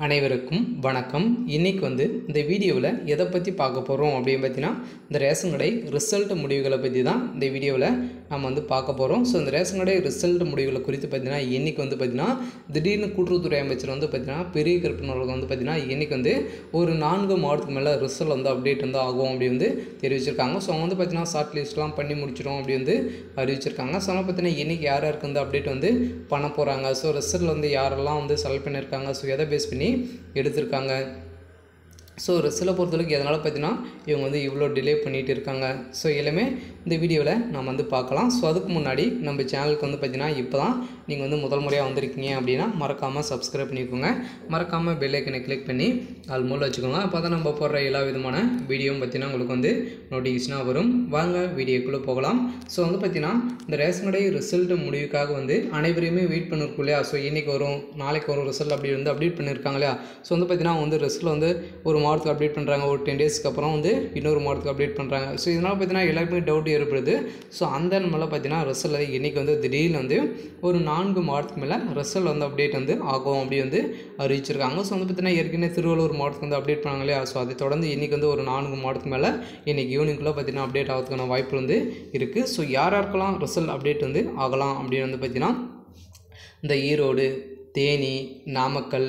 அனைவருக்கும் வணக்கம் இன்றைக்கி வந்து இந்த வீடியோவில் எதை பற்றி பார்க்க போகிறோம் அப்படின்னு பார்த்தீங்கன்னா இந்த ரேஷன் கடை ரிசல்ட் முடிவுகளை பற்றி தான் இந்த வீடியோவில் நம்ம வந்து பார்க்க போகிறோம் ஸோ இந்த ரேஷன் கடை ரிசல்ட் முடிவுகளை குறித்து பார்த்தீங்கன்னா இன்றைக்கி வந்து பார்த்திங்கன்னா திடீர்னு கூட்டுறவுத்துறை அமைச்சர் வந்து பார்த்திங்கன்னா பெரிய கருப்பினர்கள் வந்து பார்த்திங்கன்னா இன்றைக்கி வந்து ஒரு நான்கு மாதத்துக்கு மேலே ரிசல்ட் வந்து அப்டேட் வந்து ஆகும் அப்படி வந்து தெரிவிச்சிருக்காங்க ஸோ அவங்க வந்து பார்த்திங்கன்னா ஷார்ட் லிஸ்ட்லாம் பண்ணி முடிச்சிடும் அப்படி வந்து அறிவிச்சிருக்காங்க ஸோ அதனால் பார்த்தீங்கன்னா இன்றைக்கி யார் யாருக்கு வந்து அப்டேட் வந்து பண்ண போகிறாங்க ஸோ ரிசல்ட் வந்து யாரெல்லாம் வந்து செலக்ட் பண்ணியிருக்காங்க ஸோ எதை பேஸ் பண்ணி எடுத்திருக்காங்க ஸோ ரிசல்ட்டை பொறுத்தளவுக்கு எதனால் பார்த்தீங்கன்னா இவங்க வந்து இவ்வளோ டிலே பண்ணிகிட்டு இருக்காங்க ஸோ எல்லாமே இந்த வீடியோவில் நம்ம வந்து பார்க்கலாம் ஸோ அதுக்கு முன்னாடி நம்ம சேனலுக்கு வந்து பார்த்தீங்கன்னா இப்போ தான் நீங்கள் வந்து முதல் முறையாக வந்திருக்கீங்க அப்படின்னா மறக்காமல் சப்ஸ்கிரைப் பண்ணிக்கோங்க மறக்காமல் பெல் ஐக்கனை கிளிக் பண்ணி அது மூலம் வச்சுக்கோங்க அப்போ தான் நம்ம போடுற எல்லா விதமான வீடியோவும் பார்த்தீங்கன்னா உங்களுக்கு வந்து நோட்டிஃபிகேஷனாக வரும் வாங்க வீடியோக்குள்ளே போகலாம் ஸோ வந்து பார்த்தீங்கன்னா இந்த ரேஷன் கடை ரிசல்ட் முடிவுக்காக வந்து அனைவரையுமே வெயிட் பண்ணிருக்கோம் இல்லையா ஸோ இன்றைக்கி வரும் நாளைக்கு வரும் ரிசல்ட் அப்படி வந்து அப்டேட் பண்ணியிருக்காங்க இல்லையா ஸோ வந்து பார்த்தீங்கன்னா அவங்க வந்து ரிசல்ட் வந்து ஒரு மாதத்துக்கு அப்டேட் பண்ணுறாங்க ஒரு டென் டேஸ்க்கு அப்புறம் வந்து இன்னொரு மாதத்துக்கு அப்டேட் பண்ணுறாங்க ஸோ இதனால் பார்த்தீங்கன்னா எல்லாருக்குமே டவுட் ஏற்படுது ஸோ அந்த மேலே பார்த்தீங்கன்னா ரிசல்ட் இன்றைக்கி வந்து திடீர்னு வந்து ஒரு நான்கு மாதத்துக்கு மேலே ரிசல்ட் வந்து அப்டேட் வந்து ஆகும் அப்படி வந்து அறிவிச்சிருக்காங்க ஸோ வந்து பார்த்தீங்கன்னா ஏற்கனவே திருவள்ளூர் மாவட்டத்துக்கு வந்து அப்டேட் பண்ணாங்க இல்லையா ஸோ அதை தொடர்ந்து இன்றைக்கி வந்து ஒரு நான்கு மாதத்துக்கு மேலே இன்றைக்கி ஈவினிங்குள்ளே பார்த்தீங்கன்னா அப்டேட் ஆகிறதுக்கான வாய்ப்பு வந்து இருக்குது ஸோ யார் யாருக்கெல்லாம் ரிசல்ட் அப்டேட் வந்து ஆகலாம் அப்படின்னு வந்து பார்த்தீங்கன்னா இந்த ஈரோடு தேனி நாமக்கல்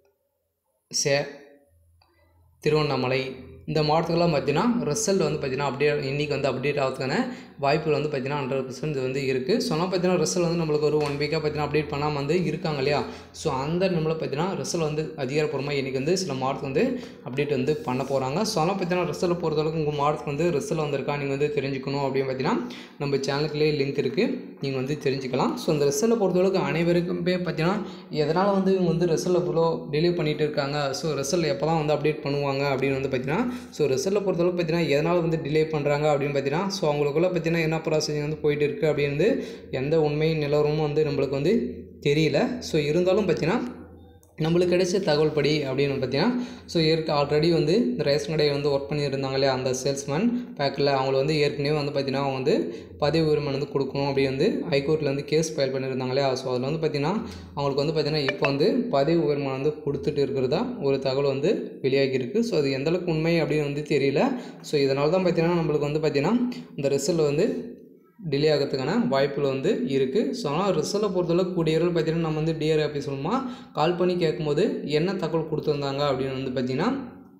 சே திருவண்ணாமலை இந்த மாவட்டத்துக்கெல்லாம் பார்த்தீங்கன்னா ரிசல்ட் வந்து பார்த்தீங்கன்னா அப்டேட் இன்றைக்கி வந்து அப்டேட் ஆகிறதுக்கான வாய்ப்புகள் வந்து பார்த்தீங்கன்னா ஹண்ட்ரட் பர்சன்ட் வந்து இருக்குது ஸோ ஆனால் பார்த்தீங்கன்னா ரிசல்ட் வந்து நம்மளுக்கு ஒரு ஒன் வீக்காக பார்த்தீங்கன்னா அப்டேட் பண்ணாமல் வந்து இருக்காங்க இல்லையா ஸோ அந்த நம்மளை பார்த்தீங்கன்னா ரிசல்ட் வந்து அதிகாரப்பூர்வமாக இன்றைக்கி வந்து சில மாவட்டத்துக்கு வந்து அப்டேட் வந்து பண்ண போகிறாங்க ஸோ அதெல்லாம் பார்த்தீங்கன்னா ரிசல்ட் பொறுத்தளவுக்கு உங்கள் மாவட்டத்துக்கு வந்து ரிசல்ட் வந்திருக்கா நீங்கள் வந்து தெரிஞ்சுக்கணும் அப்படின்னு பார்த்தீங்கன்னா நம்ம சேனலுக்குள்ளே லிங்க் இருக்குது நீங்கள் வந்து தெரிஞ்சுக்கலாம் ஸோ அந்த ரிசல்ட்டை பொறுத்தளவுக்கு அனைவருக்குமே பார்த்தீங்கன்னா எதனால் வந்து இவங்க வந்து ரிசல்ட் இவ்வளோ டிலே பண்ணிகிட்டு இருக்காங்க ஸோ ரிசல்ட் எப்போ தான் வந்து அப்டேட் பண்ணுவாங்க அப்படின்னு வந்து பார்த்தீங்கன்னா ஸோ ரிசல்ட்டை பொறுத்தளவுக்கு பார்த்தீங்கன்னா எதனால் வந்து டிலே பண்ணுறாங்க அப்படின்னு பார்த்தீங்கன்னா ஸோ அவங்களுக்குள்ள பார்த்தீங்கன்னா என்ன ப்ராசஸிங் வந்து போயிட்டு இருக்குது அப்படின்னு எந்த உண்மை நிலவரமும் வந்து நம்மளுக்கு வந்து தெரியல ஸோ இருந்தாலும் பார்த்தீங்கன்னா நம்மளுக்கு கிடைச்ச தகவல் படி அப்படின்னு பார்த்தீங்கன்னா ஸோ ஏற்க ஆல்ரெடி வந்து இந்த ரேஷன் கடையை வந்து ஒர்க் பண்ணியிருந்தாங்க இல்லையா அந்த சேல்ஸ்மேன் பேக்கில் அவங்கள வந்து ஏற்கனவே வந்து பார்த்தீங்கன்னா அவங்க வந்து பதவி உரிமை வந்து கொடுக்கணும் அப்படி வந்து ஹைகோர்ட்டில் வந்து கேஸ் ஃபைல் பண்ணியிருந்தாங்க இல்லையா ஸோ அதில் வந்து பார்த்தீங்கன்னா அவங்களுக்கு வந்து பார்த்தீங்கன்னா இப்போ வந்து பதவி உரிமை வந்து கொடுத்துட்டு இருக்கிறதா ஒரு தகவல் வந்து வெளியாகியிருக்கு ஸோ அது எந்தளவுக்கு உண்மை அப்படின்னு வந்து தெரியல ஸோ இதனால தான் பார்த்தீங்கன்னா நம்மளுக்கு வந்து பார்த்தீங்கன்னா இந்த ரிசல்ட் வந்து டிலே ஆகிறதுக்கான வாய்ப்புகள் வந்து இருக்குது ஸோ ஆனால் ரிசல்ட்டை பொறுத்தளவுக்கு கூடியவர்கள் பார்த்தீங்கன்னா நம்ம வந்து டிஆர் ஆஃபீஸ் மூலமாக கால் பண்ணி கேட்கும்போது என்ன தகவல் கொடுத்துருந்தாங்க அப்படின்னு வந்து பார்த்திங்கன்னா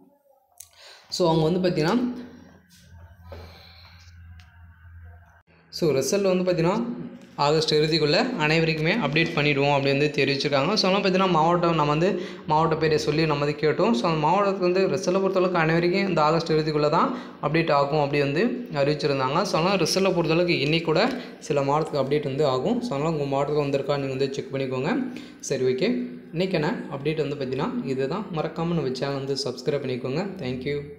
ஸோ அவங்க வந்து பார்த்திங்கன்னா ஸோ ரிசல்ட் வந்து பார்த்திங்கன்னா ஆகஸ்ட் இறுதிக்குள்ளே அனைவருக்குமே அப்டேட் பண்ணிவிடுவோம் அப்படி வந்து தெரிவிச்சிருக்காங்க ஸோ அதெல்லாம் பார்த்தீங்கன்னா மாவட்டம் நம்ம வந்து மாவட்ட பேரை சொல்லி நம்ம வந்து கேட்டோம் ஸோ அந்த மாவட்டத்துக்கு வந்து ரிசல்ட்டை பொறுத்தளவுக்கு அனைவருக்கும் இந்த ஆகஸ்ட் இறுதிக்குள்ளே தான் அப்டேட் ஆகும் அப்படி வந்து அறிவிச்சிருந்தாங்க ஸோ அதனால் ரிசல்ட்டை பொறுத்தளவுக்கு இன்றைக்கி கூட சில மாவட்டத்துக்கு அப்டேட் வந்து ஆகும் ஸோ அதனால் உங்கள் மாவட்டத்துக்கு வந்திருக்கா நீங்கள் வந்து செக் பண்ணிக்கோங்க சரி ஓகே இன்றைக்கான அப்டேட் வந்து பார்த்தீங்கன்னா இதுதான் மறக்காமல் நம்ம சேனல் வந்து சப்ஸ்கிரைப் பண்ணிக்கோங்க தேங்க்யூ